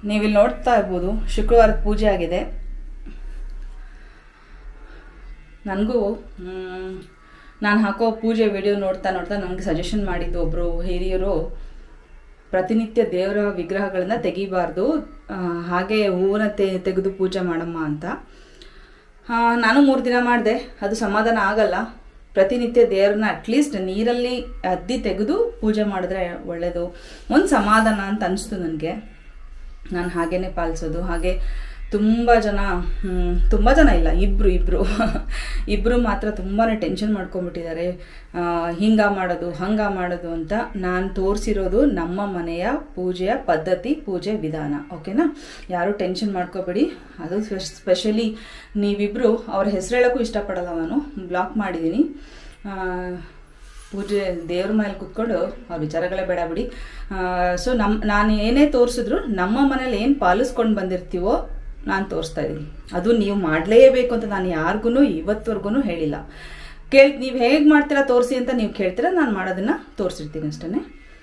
ನೀವಿಲ್ಲಿ ನೋಡ್ತಾ ಇರ್ಬೋದು ಶುಕ್ರವಾರದ ಪೂಜೆ ಆಗಿದೆ ನನಗೂ ನಾನು ಹಾಕೋ ಪೂಜೆ ವಿಡಿಯೋ ನೋಡ್ತಾ ನೋಡ್ತಾ ನನಗೆ ಸಜೆಷನ್ ಮಾಡಿದ್ದು ಒಬ್ಬರು ಹಿರಿಯರು ಪ್ರತಿನಿತ್ಯ ದೇವರ ವಿಗ್ರಹಗಳನ್ನ ತೆಗಿಬಾರ್ದು ಆ, ಹಾಗೆ ಹೂವನ್ನ te ತೆಗೆದು ಪೂಜೆ ಮಾಡಮ್ಮ ಅಂತ ಆ, ನಾನು ಮೂರು ದಿನ ಮಾಡಿದೆ ಅದು ಸಮಾಧಾನ ಆಗಲ್ಲ ಪ್ರತಿನಿತ್ಯ ದೇವ್ರನ್ನ ಅಟ್ಲೀಸ್ಟ್ ನೀರಲ್ಲಿ ಅದ್ದಿ ತೆಗೆದು ಪೂಜೆ ಮಾಡಿದ್ರೆ ಒಳ್ಳೆಯದು ಒಂದು ಸಮಾಧಾನ ಅಂತ ಅನಿಸ್ತು ನನಗೆ ನಾನು ಹಾಗೇನೆ ಪಾಲಿಸೋದು ಹಾಗೆ ತುಂಬ ಜನ ಹ್ಮ್, ತುಂಬ ಜನ ಇಲ್ಲ ಇಬ್ಬರು ಇಬ್ಬರು ಇಬ್ಬರು ಮಾತ್ರ ತುಂಬಾ ಟೆನ್ಷನ್ ಮಾಡ್ಕೊಂಡ್ಬಿಟ್ಟಿದ್ದಾರೆ ಹಿಂಗ ಮಾಡೋದು ಹಂಗ ಮಾಡೋದು ಅಂತ ನಾನು ತೋರಿಸಿರೋದು ನಮ್ಮ ಮನೆಯ ಪೂಜೆಯ ಪದ್ಧತಿ ಪೂಜೆ ವಿಧಾನ ಓಕೆನಾ ಯಾರು ಟೆನ್ಷನ್ ಮಾಡ್ಕೋಬೇಡಿ ಅದು ಸ್ಪೆಷಲಿ ನೀವಿಬ್ಬರು ಅವ್ರ ಹೆಸರು ಹೇಳೋಕ್ಕೂ ಇಷ್ಟಪಡಲ್ಲ ನಾನು ಬ್ಲಾಕ್ ಮಾಡಿದ್ದೀನಿ ಆ, ಪೂಜೆ ದೇವ್ರ ಮೇಲೆ ಕುತ್ಕೊಂಡು ಅವ್ರ ವಿಚಾರಗಳೇ ಬೇಡ ಬಿಡಿ ಸೊ ನಮ್ಮ ನಾನು ಏನೇ ತೋರಿಸಿದ್ರು ನಮ್ಮ ಮನೇಲಿ ಏನು ಪಾಲಿಸ್ಕೊಂಡು ಬಂದಿರ್ತೀವೋ ನಾನು ತೋರಿಸ್ತಾ ಇದ್ದೀನಿ ಅದು ನೀವು ಮಾಡಲೇಬೇಕು ಅಂತ ನಾನು ಯಾರಿಗೂ ಇವತ್ತವರೆಗೂ ಹೇಳಿಲ್ಲ ಕೇಳ್ ನೀವು ಹೇಗೆ ಮಾಡ್ತೀರಾ ತೋರಿಸಿ ಅಂತ ನೀವು ಕೇಳ್ತೀರಾ ನಾನು ಮಾಡೋದನ್ನ ತೋರಿಸಿರ್ತೀನಿ ಅಷ್ಟೇ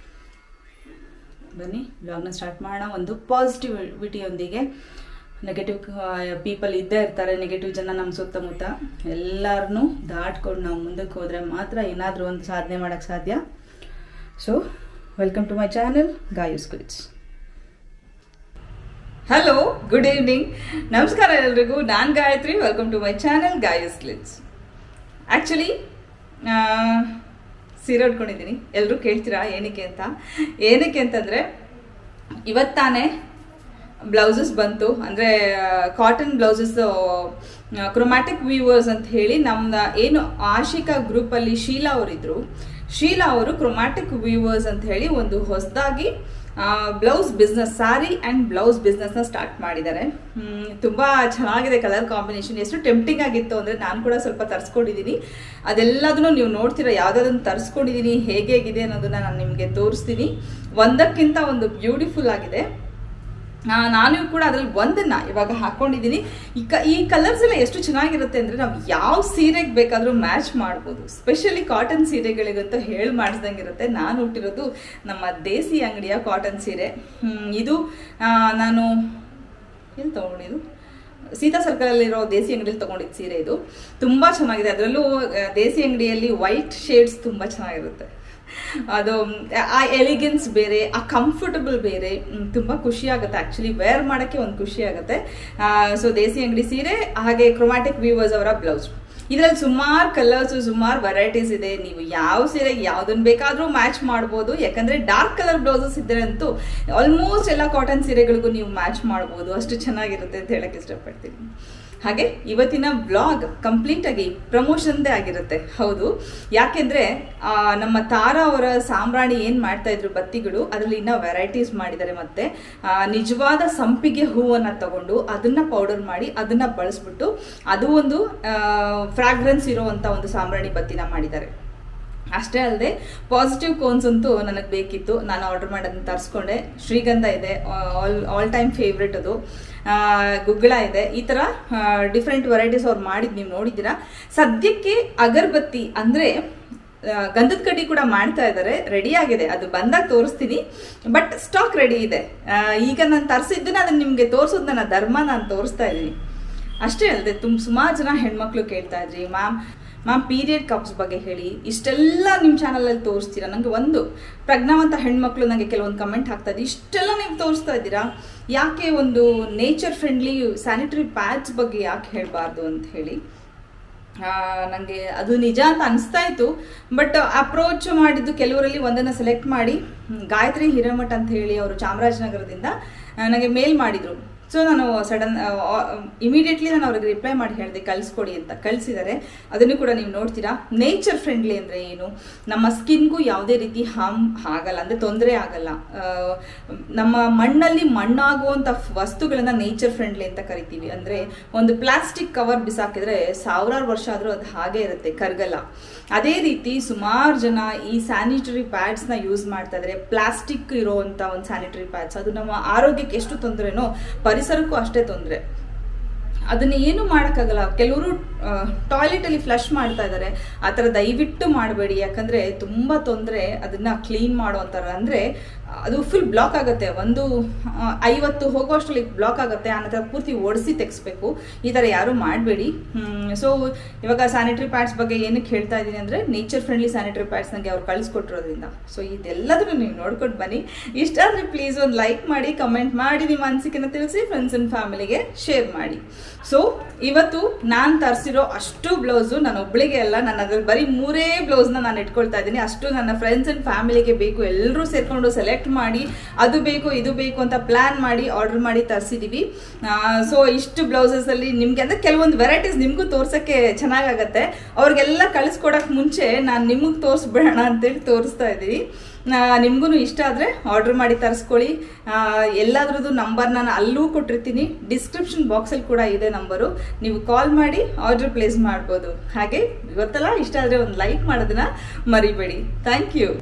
ಬನ್ನಿ ಬ್ಲಾಗ್ನ ಸ್ಟಾರ್ಟ್ ಮಾಡೋಣ ಒಂದು ಪಾಸಿಟಿವಿಟಿಯೊಂದಿಗೆ ನೆಗೆಟಿವ್ ಪೀಪಲ್ ಇದ್ದೇ ಇರ್ತಾರೆ ನೆಗೆಟಿವ್ ಜನ ನಮ್ಮ ಸುತ್ತಮುತ್ತ ಎಲ್ಲರನ್ನೂ ದಾಟ್ಕೊಂಡು ನಾವು ಮುಂದಕ್ಕೆ ಹೋದರೆ ಮಾತ್ರ ಏನಾದರೂ ಒಂದು ಸಾಧನೆ ಮಾಡೋಕ್ಕೆ ಸಾಧ್ಯ so welcome to my channel Gayu's clicks hello good evening ನಮಸ್ಕಾರ ಎಲ್ರಿಗೂ ನಾನು Gayathri welcome to my channel Gayu's clicks actually ಸೀರೆ ಉಟ್ಕೊಂಡಿದ್ದೀನಿ ಎಲ್ಲರೂ ಕೇಳ್ತೀರಾ ಏನಕ್ಕೆ ಅಂತ ಏನಕ್ಕೆ ಅಂತಂದರೆ ಇವತ್ತಾನೆ ಬ್ಲೌಸಸ್ ಬಂತು ಅಂದರೆ ಕಾಟನ್ ಬ್ಲೌಸಸ್ ಕ್ರೊಮ್ಯಾಟಿಕ್ ವೀವರ್ಸ್ ಅಂತ ಹೇಳಿ ನಮ್ದು ಏನು ಆಶಿಕಾ ಗ್ರೂಪಲ್ಲಿ ಶೀಲಾ ಅವರಿದ್ರು ಶೀಲಾ ಅವರು ಕ್ರೊಮ್ಯಾಟಿಕ್ ವೀವರ್ಸ್ ಅಂತ ಹೇಳಿ ಒಂದು ಹೊಸದಾಗಿ blouse business sari and blouse ಬಿಸ್ನೆಸ್ನ ಸ್ಟಾರ್ಟ್ ಮಾಡಿದ್ದಾರೆ ಹ್ಮ್, ತುಂಬಾ ಚೆನ್ನಾಗಿದೆ ಕಲರ್ ಕಾಂಬಿನೇಷನ್ ಎಷ್ಟು ಟೆಂಪ್ಟಿಂಗ್ ಆಗಿತ್ತು ಅಂದರೆ ನಾನು ಕೂಡ ಸ್ವಲ್ಪ ತರಿಸ್ಕೊಂಡಿದ್ದೀನಿ ಅದೆಲ್ಲದನ್ನು ನೀವು ನೋಡ್ತೀರಾ ಯಾವುದಾದನ್ನು ತರಿಸ್ಕೊಂಡಿದ್ದೀನಿ ಹೇಗೆ ಹೇಗಿದೆ ಅನ್ನೋದನ್ನ ನಾನು ನಿಮಗೆ ತೋರಿಸ್ತೀನಿ ಒಂದಕ್ಕಿಂತ ಒಂದು ಬ್ಯೂಟಿಫುಲ್ ಆಗಿದೆ ಆ, ನಾನು ಕೂಡ ಅದ್ರಲ್ಲಿ ಒಂದನ್ನ ಇವಾಗ ಹಾಕೊಂಡಿದ್ದೀನಿ ಈ ಕ ಈ ಕಲರ್ಸ್ ಎಲ್ಲ ಎಷ್ಟು ಚೆನ್ನಾಗಿರುತ್ತೆ ಅಂದ್ರೆ ನಾವು ಯಾವ ಸೀರೆಗೆ ಬೇಕಾದರೂ ಮ್ಯಾಚ್ ಮಾಡ್ಬೋದು ಸ್ಪೆಷಲಿ ಕಾಟನ್ ಸೀರೆಗಳಿಗಂತೂ ಹೇಳಿ ಮಾಡಿಸ್ದಂಗಿರುತ್ತೆ ನಾನು ಹುಟ್ಟಿರೋದು ನಮ್ಮ ದೇಸಿ ಅಂಗಡಿಯ ಕಾಟನ್ ಸೀರೆ ಹ್ಮ್, ಇದು ಆ, ನಾನು ಎಲ್ಲಿ ತೊಗೊಂಡಿದ್ದು ಸೀತಾ ಸರ್ಕಲಲ್ಲಿರೋ ದೇಸಿ ಅಂಗಡಿಯಲ್ಲಿ ತೊಗೊಂಡಿದ್ದು ಸೀರೆ ಇದು ತುಂಬ ಚೆನ್ನಾಗಿದೆ ಅದರಲ್ಲೂ ಆ, ದೇಸಿ ಅಂಗಡಿಯಲ್ಲಿ ವೈಟ್ ಶೇಡ್ಸ್ ತುಂಬ ಚೆನ್ನಾಗಿರುತ್ತೆ ಅದು ಮ್, ಆ ಎಲಿಗೆನ್ಸ್ ಬೇರೆ ಆ ಕಂಫರ್ಟಬಲ್ ಬೇರೆ ಮ್, ತುಂಬಾ ಖುಷಿ ಆಗುತ್ತೆ ಆಕ್ಚುಲಿ ವೇರ್ ಮಾಡೋಕ್ಕೆ ಒಂದು ಖುಷಿ ಆಗುತ್ತೆ ಸೊ ದೇಸಿ ಅಂಗಡಿ ಸೀರೆ ಹಾಗೆ ಕ್ರೊಮ್ಯಾಟಿಕ್ ವ್ಯೂವರ್ಸ್ ಅವರ ಬ್ಲೌಸ್ ಇದರಲ್ಲಿ ಸುಮಾರು ಕಲರ್ಸ್ ಸುಮಾರು ವೆರೈಟೀಸ್ ಇದೆ ನೀವು ಯಾವ ಸೀರೆಗೆ ಯಾವ್ದನ್ನ ಬೇಕಾದರೂ ಮ್ಯಾಚ್ ಮಾಡ್ಬೋದು ಯಾಕಂದ್ರೆ ಡಾರ್ಕ್ ಕಲರ್ ಬ್ಲೌಸಸ್ ಇದ್ರೆ ಅಂತೂ ಆಲ್ಮೋಸ್ಟ್ ಎಲ್ಲ ಕಾಟನ್ ಸೀರೆಗಳಿಗೂ ನೀವು ಮ್ಯಾಚ್ ಮಾಡ್ಬೋದು ಅಷ್ಟು ಚೆನ್ನಾಗಿರುತ್ತೆ ಅಂತ ಹೇಳಕ್ ಇಷ್ಟಪಡ್ತೀನಿ ಹಾಗೆ ಇವತ್ತಿನ ವ್ಲಾಗ್ ಕಂಪ್ಲೀಟ್ ಆಗಿ ಪ್ರಮೋಷನ್ದೇ ಆಗಿರುತ್ತೆ ಹೌದು ಯಾಕೆಂದ್ರೆ ಆ, ನಮ್ಮ ತಾರಾ ಅವರ ಸಾಂಬ್ರಾಣಿ ಏನ್ ಮಾಡ್ತಾ ಇದ್ರು ಬತ್ತಿಗಳು ಅದರಲ್ಲಿ ಇನ್ನ ವೆರೈಟೀಸ್ ಮಾಡಿದ್ದಾರೆ ಮತ್ತೆ ಆ, ನಿಜವಾದ ಸಂಪಿಗೆ ಹೂವನ್ನ ತಗೊಂಡು ಅದನ್ನ ಪೌಡರ್ ಮಾಡಿ ಅದನ್ನ ಬಳಸ್ಬಿಟ್ಟು ಅದು ಒಂದು ಫ್ರಾಗ್ರೆನ್ಸ್ ಇರುವಂತ ಒಂದು ಸಾಂಬ್ರಾಣಿ ಬತ್ತಿನ ಮಾಡಿದ್ದಾರೆ ಅಷ್ಟೇ ಅಲ್ಲದೆ ಪಾಸಿಟಿವ್ ಕೋನ್ಸ್ ಅಂತೂ ನನಗೆ ಬೇಕಿತ್ತು ನಾನು ಆರ್ಡರ್ ಮಾಡಿ ಅದನ್ನ ತರಿಸ್ಕೊಂಡೆ ಶ್ರೀಗಂಧ ಇದೆ ಆಲ್ ಆಲ್ ಟೈಮ್ ಫೇವ್ರೆಟ್ ಅದು ಆ, ಗುಗ್ಗಳ ಇದೆ ಈ ಥರ ಡಿಫ್ರೆಂಟ್ ವೆರೈಟೀಸ್ ಅವ್ರು ಮಾಡಿದ್ದು ನೀವು ನೋಡಿದ್ದೀರಾ ಸದ್ಯಕ್ಕೆ ಅಗರಬತ್ತಿ ಅಂದರೆ ಗಂಧದ ಕಡ್ಡಿ ಕೂಡ ಮಾಡ್ತಾ ಇದ್ದಾರೆ ರೆಡಿ ಆಗಿದೆ ಅದು ಬಂದಾಗ ತೋರಿಸ್ತೀನಿ ಬಟ್ ಸ್ಟಾಕ್ ರೆಡಿ ಇದೆ ಆ, ಈಗ ನಾನು ತರಿಸಿದ್ದನ್ನ ಅದನ್ನ ನಿಮಗೆ ತೋರಿಸೋದು ನನ್ನ ಧರ್ಮ ನಾನು ತೋರಿಸ್ತಾ ಇದ್ದೀನಿ ಅಷ್ಟೇ ಅಲ್ಲದೆ ತುಂಬ ಸುಮಾರು ಜನ ಹೆಣ್ಮಕ್ಳು ಕೇಳ್ತಾ ಇದ್ರಿ ಮ್ಯಾಮ್ ಮ್ಯಾಮ್ ಪೀರಿಯಡ್ ಕಪ್ಸ್ ಬಗ್ಗೆ ಹೇಳಿ ಇಷ್ಟೆಲ್ಲ ನಿಮ್ಮ ಚಾನಲಲ್ಲಿ ತೋರಿಸ್ತೀರಾ ನನಗೆ ಒಂದು ಪ್ರಜ್ಞಾವಂತ ಹೆಣ್ಮಕ್ಳು ನನಗೆ ಕೆಲವೊಂದು ಕಮೆಂಟ್ ಹಾಕ್ತಾ ಇದ್ದೀವಿ ಇಷ್ಟೆಲ್ಲ ನೀವು ತೋರಿಸ್ತಾ ಇದ್ದೀರಾ ಯಾಕೆ ಒಂದು ನೇಚರ್ ಫ್ರೆಂಡ್ಲಿ ಸ್ಯಾನಿಟರಿ ಪ್ಯಾಡ್ಸ್ ಬಗ್ಗೆ ಯಾಕೆ ಹೇಳಬಾರ್ದು ಅಂತ ಹೇಳಿ ನನಗೆ ಅದು ನಿಜ ಅಂತ ಅನಿಸ್ತಾ ಇತ್ತು ಬಟ್ ಅಪ್ರೋಚ್ ಮಾಡಿದ್ದು ಕೆಲವರಲ್ಲಿ ಒಂದನ್ನು ಸೆಲೆಕ್ಟ್ ಮಾಡಿ ಹ್ಮ್, ಗಾಯತ್ರಿ ಹಿರೇಮಠ್ ಅಂತ ಹೇಳಿ ಅವರು ಚಾಮರಾಜನಗರದಿಂದ ನನಗೆ ಮೇಲ್ ಮಾಡಿದರು ಸೊ ನಾನು ಸಡನ್ ಇಮಿಡಿಯೇಟ್ಲಿ ನಾನು ಅವ್ರಿಗೆ ರಿಪ್ಲೈ ಮಾಡಿ ಹೇಳಿದೆ ಕಳಿಸ್ಕೊಡಿ ಅಂತ ಕಳಿಸಿದ್ದಾರೆ ಅದನ್ನು ಕೂಡ ನೀವು ನೋಡ್ತೀರಾ ನೇಚರ್ ಫ್ರೆಂಡ್ಲಿ ಅಂದರೆ ಏನು ನಮ್ಮ ಸ್ಕಿನ್ಗೂ ಯಾವುದೇ ರೀತಿ ಹಾರ್ಮ್ ಆಗಲ್ಲ ಅಂದರೆ ತೊಂದರೆ ಆಗಲ್ಲ ಆ, ನಮ್ಮ ಮಣ್ಣಲ್ಲಿ ಮಣ್ಣಾಗುವಂಥ ವಸ್ತುಗಳನ್ನ ನೇಚರ್ ಫ್ರೆಂಡ್ಲಿ ಅಂತ ಕರಿತೀವಿ ಅಂದರೆ ಒಂದು ಪ್ಲಾಸ್ಟಿಕ್ ಕವರ್ ಬಿಸಾಕಿದ್ರೆ ಸಾವಿರಾರು ವರ್ಷ ಆದರೂ ಅದು ಹಾಗೆ ಇರುತ್ತೆ ಕರ್ಗಲ್ಲ ಅದೇ ರೀತಿ ಸುಮಾರು ಜನ ಈ ಸ್ಯಾನಿಟರಿ ಪ್ಯಾಡ್ಸ್ನ ಯೂಸ್ ಮಾಡ್ತಾ ಇದ್ದಾರೆ ಪ್ಲಾಸ್ಟಿಕ್ ಇರೋವಂಥ ಒಂದು ಸ್ಯಾನಿಟರಿ ಪ್ಯಾಡ್ಸ್ ಅದು ನಮ್ಮ ಆರೋಗ್ಯಕ್ಕೆ ಎಷ್ಟು ತೊಂದರೆನೋ ಪರಿಸರಕ್ಕೂ ಅಷ್ಟೇ ತೊಂದರೆ ಅದನ್ನ ಏನು ಮಾಡೋಕ್ಕಾಗಲ್ಲ ಕೆಲವರು ಟಾಯ್ಲೆಟಲ್ಲಿ ಫ್ಲಶ್ ಮಾಡ್ತಾ ಇದ್ದಾರೆ ಆ ಥರ ದಯವಿಟ್ಟು ಮಾಡಬೇಡಿ ಯಾಕಂದರೆ ತುಂಬ ತೊಂದರೆ ಅದನ್ನು ಕ್ಲೀನ್ ಮಾಡೋ ಅಂತಾರೆ ಅಂದರೆ ಅದು ಫುಲ್ ಬ್ಲಾಕ್ ಆಗುತ್ತೆ ಒಂದು ಆ, ಐವತ್ತು ಹೋಗೋಷ್ಟರಲ್ಲಿ ಬ್ಲಾಕ್ ಆಗುತ್ತೆ ಆನಂತರ ಪೂರ್ತಿ ಒಡಿಸಿ ತೆಗಿಸ್ಬೇಕು ಈ ಥರ ಯಾರು ಮಾಡಬೇಡಿ ಸೊ ಇವಾಗ ಸ್ಯಾನಿಟರಿ ಪ್ಯಾಡ್ಸ್ ಬಗ್ಗೆ ಏನಕ್ಕೆ ಹೇಳ್ತಾ ಇದ್ದೀನಿ ಅಂದರೆ ನೇಚರ್ ಫ್ರೆಂಡ್ಲಿ ಸ್ಯಾನಿಟರಿ ಪ್ಯಾಡ್ಸ್ ನನಗೆ ಅವ್ರು ಕಳಿಸ್ಕೊಟ್ಟಿರೋದ್ರಿಂದ ಸೊ ಇದೆಲ್ಲದನ್ನು ನೀವು ನೋಡ್ಕೊಂಡು ಬನ್ನಿ ಇಷ್ಟ ಆದರೆ ಪ್ಲೀಸ್ ಒಂದು ಲೈಕ್ ಮಾಡಿ ಕಮೆಂಟ್ ಮಾಡಿ ನಿಮ್ಮ ಅನಿಸಿಕೆನ ತಿಳಿಸಿ ಫ್ರೆಂಡ್ಸ್ ಆ್ಯಂಡ್ ಫ್ಯಾಮಿಲಿಗೆ ಶೇರ್ ಮಾಡಿ ಸೊ ಇವತ್ತು ನಾನು ತರಿಸಿರೋ ಅಷ್ಟು ಬ್ಲೌಸು ನಾನು ಒಬ್ಳಿಗೆ ಅಲ್ಲ ನಾನು ಅದ್ರಲ್ಲಿ ಬರೀ ಮೂರೇ ಬ್ಲೌಸ್ನ ನಾನು ಇಟ್ಕೊಳ್ತಾ ಇದ್ದೀನಿ ಅಷ್ಟು ನನ್ನ ಫ್ರೆಂಡ್ಸ್ ಆ್ಯಂಡ್ ಫ್ಯಾಮಿಲಿಗೆ ಬೇಕು ಎಲ್ಲರೂ ಸೇರ್ಕೊಂಡು ಸೆಲೆಕ್ಟ್ ಮಾಡಿ ಅದು ಬೇಕು ಇದು ಬೇಕು ಅಂತ ಪ್ಲ್ಯಾನ್ ಮಾಡಿ ಆರ್ಡರ್ ಮಾಡಿ ತರಿಸಿದ್ದೀವಿ ಸೊ ಇಷ್ಟು ಬ್ಲೌಸಸಲ್ಲಿ ನಿಮಗೆ ಅಂದರೆ ಕೆಲವೊಂದು ವೆರೈಟೀಸ್ ನಿಮಗೂ ತೋರ್ಸೋಕ್ಕೆ ಚೆನ್ನಾಗಾಗತ್ತೆ ಅವ್ರಿಗೆಲ್ಲ ಕಳಿಸ್ಕೊಡೋಕೆ ಮುಂಚೆ ನಾನು ನಿಮಗೆ ತೋರಿಸ್ಬಿಡೋಣ ಅಂತೇಳಿ ತೋರಿಸ್ತಾ ಇದ್ದೀವಿ ನಿಮಗೂ ಇಷ್ಟ ಆದರೆ ಆರ್ಡರ್ ಮಾಡಿ ತರಿಸ್ಕೊಳ್ಳಿ ಎಲ್ಲದ್ರದ್ದು ನಂಬರ್ ನಾನು ಅಲ್ಲೂ ಕೊಟ್ಟಿರ್ತೀನಿ ಡಿಸ್ಕ್ರಿಪ್ಷನ್ ಬಾಕ್ಸಲ್ಲಿ ಕೂಡ ಇದೆ ನಂಬರು ನೀವು ಕಾಲ್ ಮಾಡಿ ಆರ್ಡರ್ ಪ್ಲೇಸ್ ಮಾಡ್ಬೋದು ಹಾಗೆ ಇವತ್ತೆಲ್ಲ ಇಷ್ಟ ಆದರೆ ಒಂದು ಲೈಕ್ ಮಾಡೋದನ್ನ ಮರಿಬೇಡಿ ಥ್ಯಾಂಕ್ ಯು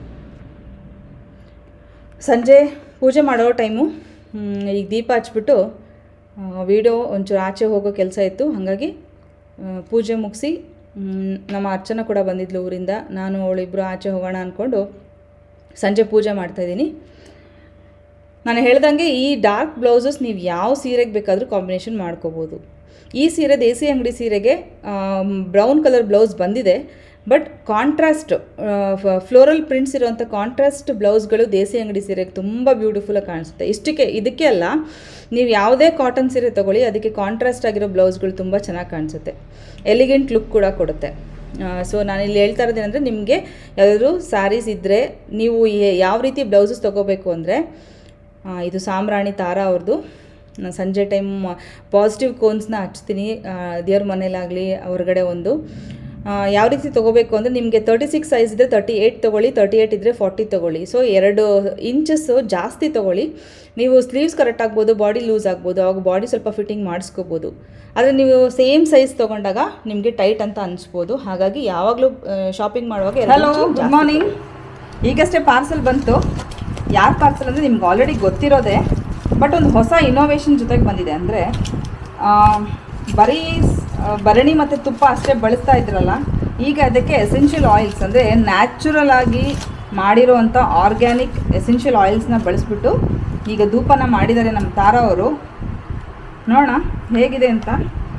ಸಂಜೆ ಪೂಜೆ ಮಾಡೋ ಟೈಮು ಈಗ ದೀಪ ಹಚ್ಬಿಟ್ಟು ವಿಡಿಯೋ ಒಂಚೂರು ಆಚೆ ಹೋಗೋ ಕೆಲಸ ಇತ್ತು ಹಾಗಾಗಿ ಆ, ಪೂಜೆ ಮುಗಿಸಿ ನಮ್ಮ ಅರ್ಚನ ಕೂಡ ಬಂದಿದ್ಲು ಊರಿಂದ ನಾನು ಅವಳಿಬ್ಬರು ಆಚೆ ಹೋಗೋಣ ಅಂದ್ಕೊಂಡು ಸಂಜೆ ಪೂಜೆ ಮಾಡ್ತಾಯಿದ್ದೀನಿ ನಾನು ಹೇಳ್ದಂಗೆ ಈ ಡಾರ್ಕ್ ಬ್ಲೌಸಸ್ ನೀವು ಯಾವ ಸೀರೆಗೆ ಬೇಕಾದರೂ ಕಾಂಬಿನೇಷನ್ ಮಾಡ್ಕೋಬೋದು ಈ ಸೀರೆ ದೇಸಿ ಅಂಗಡಿ ಸೀರೆಗೆ ಬ್ರೌನ್ ಕಲರ್ ಬ್ಲೌಸ್ ಬಂದಿದೆ ಬಟ್ ಕಾಂಟ್ರಾಸ್ಟ್ ಫ್ಲೋರಲ್ ಪ್ರಿಂಟ್ಸ್ ಇರುವಂಥ ಕಾಂಟ್ರಾಸ್ಟ್ ಬ್ಲೌಸ್ಗಳು ದೇಸಿ ಅಂಗಡಿ ಸೀರೆಗೆ ತುಂಬ ಬ್ಯೂಟಿಫುಲ್ಲಾಗಿ ಕಾಣಿಸುತ್ತೆ ಇಷ್ಟಕ್ಕೆ ಇದಕ್ಕೆ ಅಲ್ಲ ನೀವು ಯಾವುದೇ ಕಾಟನ್ ಸೀರೆ ತೊಗೊಳ್ಳಿ ಅದಕ್ಕೆ ಕಾಂಟ್ರಾಸ್ಟ್ ಆಗಿರೋ ಬ್ಲೌಸ್ಗಳು ತುಂಬ ಚೆನ್ನಾಗಿ ಕಾಣಿಸುತ್ತೆ ಎಲಿಗೆಂಟ್ ಲುಕ್ ಕೂಡ ಕೊಡುತ್ತೆ ಸೊ ನಾನಿಲ್ಲಿ ಹೇಳ್ತಾ ಇರೋದೇನೆಂದರೆ ನಿಮಗೆ ಯಾವುದಾದ್ರೂ ಸ್ಯಾರೀಸ್ ಇದ್ದರೆ ನೀವು ಏ- ಯಾವ ರೀತಿ ಬ್ಲೌಸಸ್ ತೊಗೋಬೇಕು ಅಂದರೆ ಇದು ಸಾಮ್ರಾಣಿ ತಾರಾ ಅವ್ರದ್ದು ನಾನು ಸಂಜೆ ಟೈಮ್ ಪಾಸಿಟಿವ್ ಕೋನ್ಸ್ನ ಹಚ್ತೀನಿ ಆ, ದೇವ್ರ ಮನೇಲಾಗಲಿ ಹೊರಗಡೆ ಒಂದು ಆ, ಯಾವ ರೀತಿ ತೊಗೋಬೇಕು ಅಂದರೆ ನಿಮಗೆ ತರ್ಟಿ ಸಿಕ್ಸ್ ಸೈಜ್ ಇದ್ದರೆ ತರ್ಟಿ ಏಯ್ಟ್ ತೊಗೊಳ್ಳಿ ತರ್ಟಿ ಏಯ್ಟ್ ಇದ್ದರೆ ಫಾರ್ಟಿ ತೊಗೊಳ್ಳಿ ಸೊ ಎರಡು ಇಂಚಸ್ಸು ಜಾಸ್ತಿ ತೊಗೊಳ್ಳಿ ನೀವು ಸ್ಲೀವ್ಸ್ ಕರೆಕ್ಟ್ ಆಗ್ಬೋದು ಬಾಡಿ ಲೂಸ್ ಆಗ್ಬೋದು ಅವಾಗ ಬಾಡಿ ಸ್ವಲ್ಪ ಫಿಟ್ಟಿಂಗ್ ಮಾಡಿಸ್ಕೋಬೋದು ಆದರೆ ನೀವು ಸೇಮ್ ಸೈಜ್ ತೊಗೊಂಡಾಗ ನಿಮಗೆ ಟೈಟ್ ಅಂತ ಅನಿಸ್ಬೋದು ಹಾಗಾಗಿ ಯಾವಾಗಲೂ ಶಾಪಿಂಗ್ ಮಾಡುವಾಗ ಹಲೋ ಗುಡ್ ಮಾರ್ನಿಂಗ್ ಈಗಷ್ಟೇ ಪಾರ್ಸಲ್ ಬಂತು ಯಾರು ಪಾರ್ಸಲ್ ಅಂದರೆ ನಿಮ್ಗೆ ಆಲ್ರೆಡಿ ಗೊತ್ತಿರೋದೆ ಬಟ್ ಒಂದು ಹೊಸ ಇನೋವೇಷನ್ ಜೊತೆಗೆ ಬಂದಿದೆ ಅಂದರೆ ಬರೀ ಸ್- ಆ, ಭರಣಿ ಮತ್ತು ತುಪ್ಪ ಅಷ್ಟೇ ಬಳಸ್ತಾ ಇದ್ರಲ್ಲ ಈಗ ಅದಕ್ಕೆ ಎಸೆನ್ಷಿಯಲ್ ಆಯಿಲ್ಸ್ ಅಂದರೆ ನ್ಯಾಚುರಲ್ ಆಗಿ ಮಾಡಿರೋವಂಥ ಆರ್ಗ್ಯಾನಿಕ್ ಎಸೆನ್ಷಿಯಲ್ ಆಯಿಲ್ಸ್ನ ಬಳಸ್ಬಿಟ್ಟು ಈಗ ಧೂಪನ ಮಾಡಿದ್ದಾರೆ ನಮ್ಮ ತಾರಾ ಅವರು ನೋಡೋಣ ಹೇಗಿದೆ ಅಂತ